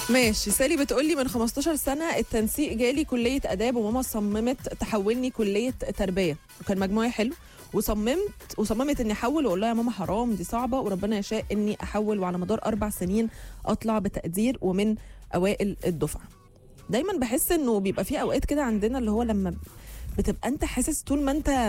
ماشي سالي بتقولي من 15 سنة التنسيق جالي كلية آداب وماما صممت تحولني كلية تربية وكان مجموعي حلو وصممت وصممت اني احول واقول لها يا ماما حرام دي صعبة وربنا يشاء اني احول وعلى مدار اربع سنين اطلع بتقدير ومن اوائل الدفعة دايما بحس انه بيبقى في اوقات كده عندنا اللي هو لما بتبقى انت حاسس طول ما انت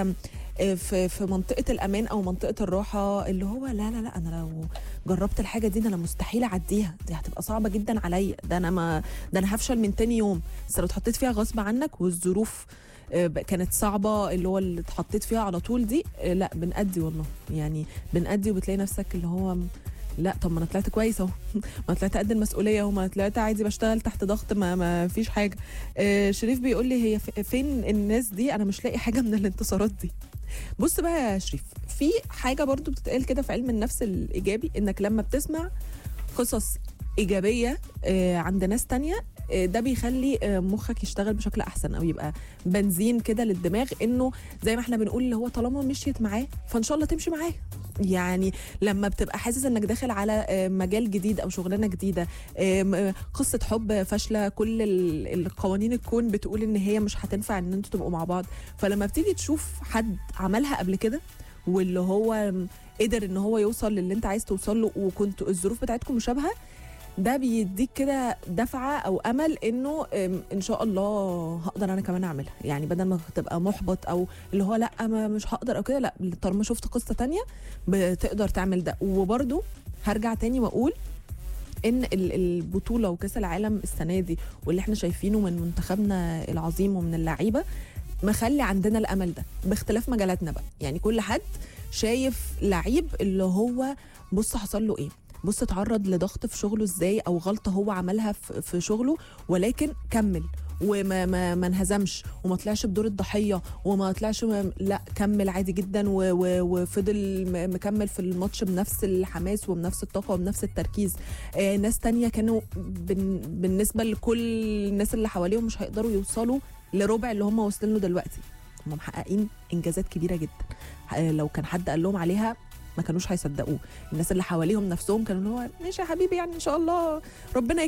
في في منطقه الامان او منطقه الراحه اللي هو لا لا لا انا لو جربت الحاجه دي انا مستحيل اعديها دي هتبقى صعبه جدا عليا ده انا ما ده انا هفشل من تاني يوم بس لو اتحطيت فيها غصب عنك والظروف آه، كانت صعبه اللي هو اللي اتحطيت فيها على طول دي آه، لا بنأدي والله يعني بنأدي وبتلاقي نفسك اللي هو لا طب ما انا طلعت كويس اهو ما أنا طلعت قد المسؤوليه اهو ما أنا طلعت عادي بشتغل تحت ضغط ما, ما فيش حاجه آه شريف بيقول لي هي ف- فين الناس دي انا مش لاقي حاجه من الانتصارات دي بص بقى يا شريف في حاجه برضو بتتقال كده في علم النفس الايجابي انك لما بتسمع قصص ايجابيه آه، عند ناس تانية آه، ده بيخلي آه، مخك يشتغل بشكل احسن او يبقى بنزين كده للدماغ انه زي ما احنا بنقول اللي هو طالما مشيت معاه فان شاء الله تمشي معاه يعني لما بتبقى حاسس انك داخل على آه، مجال جديد او شغلانه جديده آم، آه، قصه حب فاشله كل ال- القوانين الكون بتقول ان هي مش هتنفع ان انتوا تبقوا مع بعض فلما بتيجي تشوف حد عملها قبل كده واللي هو قدر ان هو يوصل للي انت عايز توصل له وكنتوا الظروف بتاعتكم مشابهه ده بيديك كده دفعه او امل انه ام، ان شاء الله هقدر انا كمان اعملها يعني بدل ما تبقى محبط او اللي هو لا ما مش هقدر او كده لا طالما شفت قصه تانية بتقدر تعمل ده وبرده هرجع تاني واقول ان ال- البطوله وكاس العالم السنه دي واللي احنا شايفينه من منتخبنا العظيم ومن اللعيبه مخلي عندنا الامل ده باختلاف مجالاتنا بقى يعني كل حد شايف لعيب اللي هو بص حصل له ايه بص اتعرض لضغط في شغله ازاي او غلطه هو عملها في في شغله ولكن كمل وما ما ما انهزمش وما طلعش بدور الضحيه وما طلعش م- لا كمل عادي جدا و و وفضل م- مكمل في الماتش بنفس الحماس وبنفس الطاقه وبنفس التركيز آه ناس تانية كانوا بن بالنسبه لكل الناس اللي حواليهم مش هيقدروا يوصلوا لربع اللي هم واصلين له دلوقتي هم محققين انجازات كبيره جدا آه، لو كان حد قال لهم عليها ما كانوش هيصدقوه الناس اللي حواليهم نفسهم كانوا اللي هو ماشي يا حبيبي يعني ان شاء الله ربنا